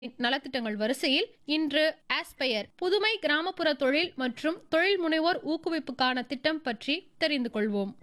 நலத்திட்டங்கள் வரிசையில் இன்று ஆஸ்பயர் புதுமை கிராமப்புற தொழில் மற்றும் தொழில் முனைவோர் ஊக்குவிப்புக்கான திட்டம் பற்றி தெரிந்து கொள்வோம்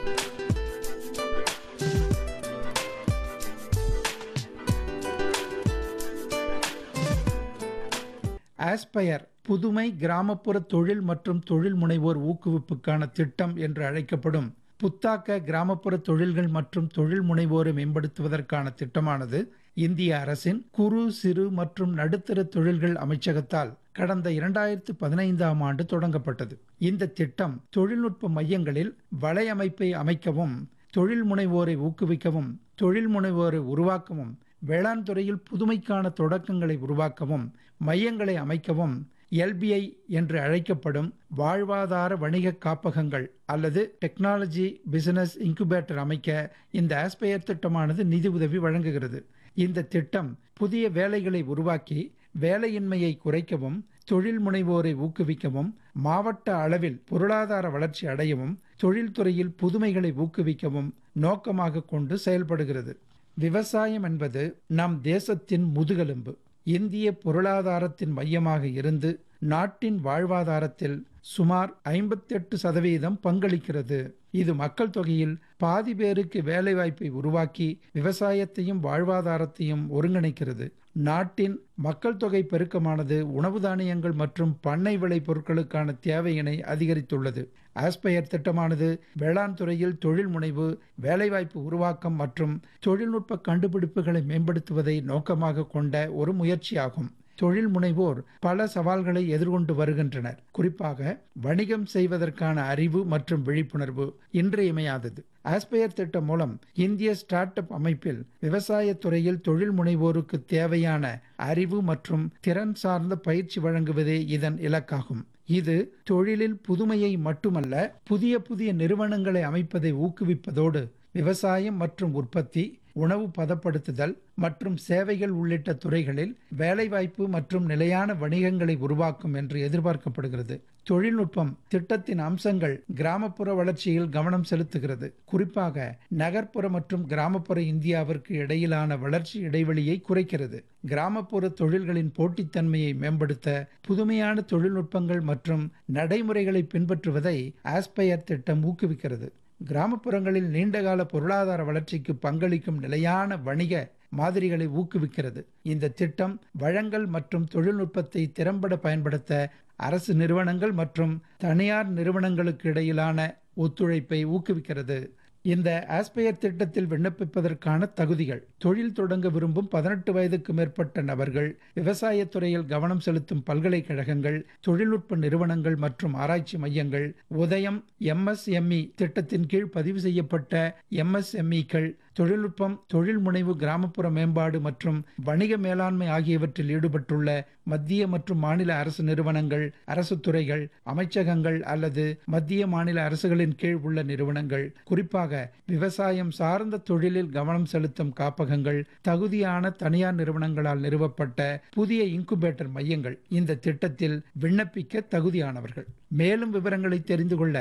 ஆஸ்பயர் புதுமை கிராமப்புற தொழில் மற்றும் தொழில் முனைவோர் ஊக்குவிப்புக்கான திட்டம் என்று அழைக்கப்படும் புத்தாக்க கிராமப்புற தொழில்கள் மற்றும் தொழில் முனைவோரை மேம்படுத்துவதற்கான திட்டமானது இந்திய அரசின் குறு சிறு மற்றும் நடுத்தர தொழில்கள் அமைச்சகத்தால் கடந்த இரண்டாயிரத்து பதினைந்தாம் ஆண்டு தொடங்கப்பட்டது இந்த திட்டம் தொழில்நுட்ப மையங்களில் வலையமைப்பை அமைக்கவும் தொழில் முனைவோரை ஊக்குவிக்கவும் தொழில் முனைவோரை உருவாக்கவும் வேளாண் துறையில் புதுமைக்கான தொடக்கங்களை உருவாக்கவும் மையங்களை அமைக்கவும் எல்பிஐ என்று அழைக்கப்படும் வாழ்வாதார வணிக காப்பகங்கள் அல்லது டெக்னாலஜி பிசினஸ் இன்குபேட்டர் அமைக்க இந்த ஆஸ்பயர் திட்டமானது நிதி உதவி வழங்குகிறது இந்த திட்டம் புதிய வேலைகளை உருவாக்கி வேலையின்மையை குறைக்கவும் தொழில் முனைவோரை ஊக்குவிக்கவும் மாவட்ட அளவில் பொருளாதார வளர்ச்சி அடையவும் தொழில்துறையில் புதுமைகளை ஊக்குவிக்கவும் நோக்கமாக கொண்டு செயல்படுகிறது விவசாயம் என்பது நம் தேசத்தின் முதுகெலும்பு இந்திய பொருளாதாரத்தின் மையமாக இருந்து நாட்டின் வாழ்வாதாரத்தில் சுமார் ஐம்பத்தெட்டு சதவீதம் பங்களிக்கிறது இது மக்கள் தொகையில் பாதி பேருக்கு வேலைவாய்ப்பை உருவாக்கி விவசாயத்தையும் வாழ்வாதாரத்தையும் ஒருங்கிணைக்கிறது நாட்டின் மக்கள் தொகை பெருக்கமானது உணவு தானியங்கள் மற்றும் பண்ணை விளை பொருட்களுக்கான தேவையினை அதிகரித்துள்ளது ஆஸ்பயர் திட்டமானது வேளாண் துறையில் தொழில் முனைவு வேலைவாய்ப்பு உருவாக்கம் மற்றும் தொழில்நுட்ப கண்டுபிடிப்புகளை மேம்படுத்துவதை நோக்கமாக கொண்ட ஒரு முயற்சியாகும் தொழில் முனைவோர் பல சவால்களை எதிர்கொண்டு வருகின்றனர் குறிப்பாக வணிகம் செய்வதற்கான அறிவு மற்றும் விழிப்புணர்வு இன்றியமையாதது ஆஸ்பயர் திட்டம் மூலம் இந்திய ஸ்டார்ட் அப் அமைப்பில் விவசாய துறையில் தொழில் முனைவோருக்கு தேவையான அறிவு மற்றும் திறன் சார்ந்த பயிற்சி வழங்குவதே இதன் இலக்காகும் இது தொழிலில் புதுமையை மட்டுமல்ல புதிய புதிய நிறுவனங்களை அமைப்பதை ஊக்குவிப்பதோடு விவசாயம் மற்றும் உற்பத்தி உணவு பதப்படுத்துதல் மற்றும் சேவைகள் உள்ளிட்ட துறைகளில் வேலைவாய்ப்பு மற்றும் நிலையான வணிகங்களை உருவாக்கும் என்று எதிர்பார்க்கப்படுகிறது தொழில்நுட்பம் திட்டத்தின் அம்சங்கள் கிராமப்புற வளர்ச்சியில் கவனம் செலுத்துகிறது குறிப்பாக நகர்ப்புற மற்றும் கிராமப்புற இந்தியாவிற்கு இடையிலான வளர்ச்சி இடைவெளியை குறைக்கிறது கிராமப்புற தொழில்களின் போட்டித்தன்மையை மேம்படுத்த புதுமையான தொழில்நுட்பங்கள் மற்றும் நடைமுறைகளை பின்பற்றுவதை ஆஸ்பயர் திட்டம் ஊக்குவிக்கிறது கிராமப்புறங்களில் நீண்டகால பொருளாதார வளர்ச்சிக்கு பங்களிக்கும் நிலையான வணிக மாதிரிகளை ஊக்குவிக்கிறது இந்த திட்டம் வழங்கல் மற்றும் தொழில்நுட்பத்தை திறம்பட பயன்படுத்த அரசு நிறுவனங்கள் மற்றும் தனியார் நிறுவனங்களுக்கு இடையிலான ஒத்துழைப்பை ஊக்குவிக்கிறது இந்த ஆஸ்பயர் திட்டத்தில் விண்ணப்பிப்பதற்கான தகுதிகள் தொழில் தொடங்க விரும்பும் பதினெட்டு வயதுக்கு மேற்பட்ட நபர்கள் விவசாயத் துறையில் கவனம் செலுத்தும் பல்கலைக்கழகங்கள் தொழில்நுட்ப நிறுவனங்கள் மற்றும் ஆராய்ச்சி மையங்கள் உதயம் எம்எஸ்எம்இ திட்டத்தின் கீழ் பதிவு செய்யப்பட்ட எம்எஸ்எம்இக்கள் தொழில்நுட்பம் தொழில் முனைவு கிராமப்புற மேம்பாடு மற்றும் வணிக மேலாண்மை ஆகியவற்றில் ஈடுபட்டுள்ள மத்திய மற்றும் மாநில அரசு நிறுவனங்கள் அரசு துறைகள் அமைச்சகங்கள் அல்லது மத்திய மாநில அரசுகளின் கீழ் உள்ள நிறுவனங்கள் குறிப்பாக விவசாயம் சார்ந்த தொழிலில் கவனம் செலுத்தும் காப்பகங்கள் தகுதியான தனியார் நிறுவனங்களால் நிறுவப்பட்ட புதிய இன்குபேட்டர் மையங்கள் இந்த திட்டத்தில் விண்ணப்பிக்க தகுதியானவர்கள் மேலும் விவரங்களை தெரிந்து கொள்ள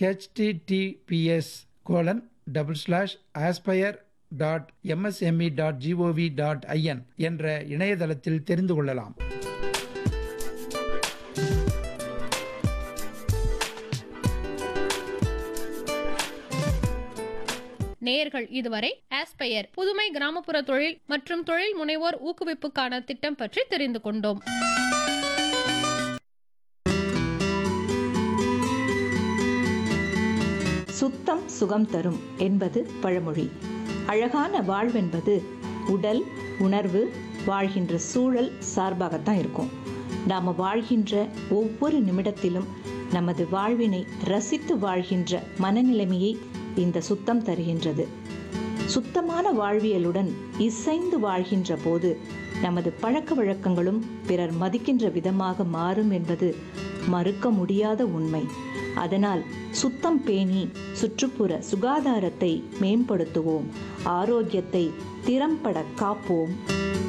HTTPS colon double slash aspire dot MSME dot GOV dot IN என்ற இணையதளத்தில் தெரிந்து கொள்ளலாம் நேயர்கள் இதுவரை ஆஸ்பயர் புதுமை கிராமப்புற தொழில் மற்றும் தொழில் முனைவோர் ஊக்குவிப்புக்கான திட்டம் பற்றி தெரிந்து கொண்டோம் சுத்தம் சுகம் தரும் என்பது பழமொழி அழகான வாழ்வென்பது உடல் உணர்வு வாழ்கின்ற சூழல் சார்பாகத்தான் இருக்கும் நாம் வாழ்கின்ற ஒவ்வொரு நிமிடத்திலும் நமது வாழ்வினை ரசித்து வாழ்கின்ற மனநிலைமையை இந்த சுத்தம் தருகின்றது சுத்தமான வாழ்வியலுடன் இசைந்து வாழ்கின்ற போது நமது பழக்க வழக்கங்களும் பிறர் மதிக்கின்ற விதமாக மாறும் என்பது மறுக்க முடியாத உண்மை அதனால் சுத்தம் பேணி சுற்றுப்புற சுகாதாரத்தை மேம்படுத்துவோம் ஆரோக்கியத்தை திறம்பட காப்போம்